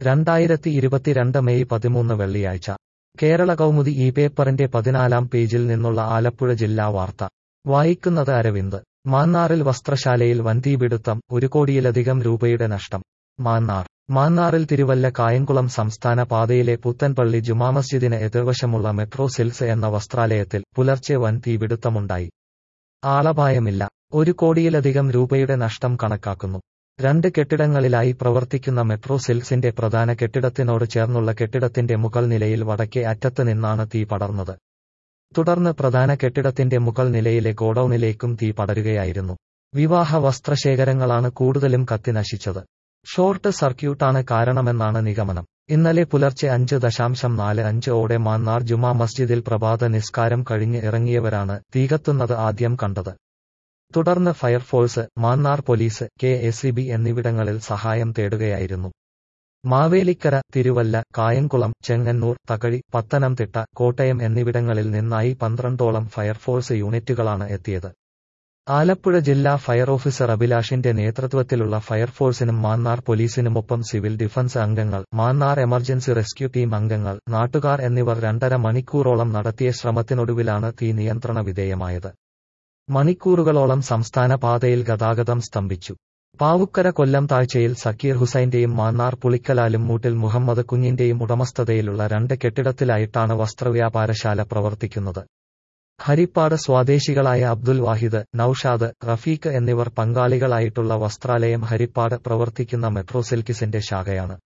രണ്ടായിരത്തി ഇരുപത്തിരണ്ട് മെയ് പതിമൂന്ന് വെള്ളിയാഴ്ച കേരള കൗമുദി ഈ പേപ്പറിന്റെ പതിനാലാം പേജിൽ നിന്നുള്ള ആലപ്പുഴ ജില്ലാ വാർത്ത വായിക്കുന്നത് അരവിന്ദ് മാന്നാറിൽ വസ്ത്രശാലയിൽ വൻതീപിടുത്തം ഒരു കോടിയിലധികം രൂപയുടെ നഷ്ടം മാന്നാർ മാന്നാറിൽ തിരുവല്ല കായംകുളം സംസ്ഥാന പാതയിലെ പുത്തൻപള്ളി ജുമാ മസ്ജിദിന് എതിർവശമുള്ള മെട്രോ സിൽസ് എന്ന വസ്ത്രാലയത്തിൽ പുലർച്ചെ വൻ തീപിടുത്തമുണ്ടായി ആളപായമില്ല ഒരു കോടിയിലധികം രൂപയുടെ നഷ്ടം കണക്കാക്കുന്നു രണ്ട് കെട്ടിടങ്ങളിലായി പ്രവർത്തിക്കുന്ന മെട്രോ സിൽസിന്റെ പ്രധാന കെട്ടിടത്തിനോട് ചേർന്നുള്ള കെട്ടിടത്തിന്റെ മുകൾ നിലയിൽ വടക്കേ അറ്റത്ത് നിന്നാണ് തീ പടർന്നത് തുടർന്ന് പ്രധാന കെട്ടിടത്തിന്റെ മുകൾ നിലയിലെ ഗോഡൌണിലേക്കും തീ പടരുകയായിരുന്നു വിവാഹ വസ്ത്രശേഖരങ്ങളാണ് കൂടുതലും കത്തിനശിച്ചത് ഷോർട്ട് സർക്യൂട്ടാണ് കാരണമെന്നാണ് നിഗമനം ഇന്നലെ പുലർച്ചെ അഞ്ച് ദശാംശം നാല് അഞ്ച് ഓടെ മാന്നാർ ജുമാ മസ്ജിദിൽ പ്രഭാത നിസ്കാരം കഴിഞ്ഞ് ഇറങ്ങിയവരാണ് തീകത്തുന്നത് ആദ്യം കണ്ടത് തുടർന്ന് fire force Mannar police K S എന്നിവിടങ്ങളിൽ സഹായം തേടുകയായിരുന്നു മാവേലിക്കര തിരുവല്ല കായംകുളം ചെങ്ങന്നൂർ തകഴി പത്തനംതിട്ട കോട്ടയം എന്നിവിടങ്ങളിൽ നിന്നായി പന്ത്രണ്ടോളം ഫയർഫോഴ്സ് യൂണിറ്റുകളാണ് എത്തിയത് ആലപ്പുഴ ജില്ലാ ഫയർ ഓഫീസർ അഭിലാഷിന്റെ നേതൃത്വത്തിലുള്ള ഫയർഫോഴ്സിനും മാന്നാർ പോലീസിനുമൊപ്പം സിവിൽ ഡിഫൻസ് അംഗങ്ങൾ മാന്നാർ എമർജൻസി റെസ്ക്യൂ ടീം അംഗങ്ങൾ നാട്ടുകാർ എന്നിവർ രണ്ടര മണിക്കൂറോളം നടത്തിയ ശ്രമത്തിനൊടുവിലാണ് തീ നിയന്ത്രണ വിധേയമായത് മണിക്കൂറുകളോളം സംസ്ഥാന പാതയിൽ ഗതാഗതം സ്തംഭിച്ചു പാവുക്കര കൊല്ലം താഴ്ചയിൽ സക്കീർ ഹുസൈന്റെയും മാന്നാർ പുളിക്കലാലും മൂട്ടിൽ മുഹമ്മദ് കുഞ്ഞിന്റെയും ഉടമസ്ഥതയിലുള്ള രണ്ട് കെട്ടിടത്തിലായിട്ടാണ് വസ്ത്രവ്യാപാരശാല പ്രവർത്തിക്കുന്നത് ഹരിപ്പാട് സ്വദേശികളായ അബ്ദുൽ വാഹിദ് നൌഷാദ് റഫീഖ് എന്നിവർ പങ്കാളികളായിട്ടുള്ള വസ്ത്രാലയം ഹരിപ്പാട് പ്രവർത്തിക്കുന്ന മെട്രോ സിൽക്കിസിന്റെ ശാഖയാണ്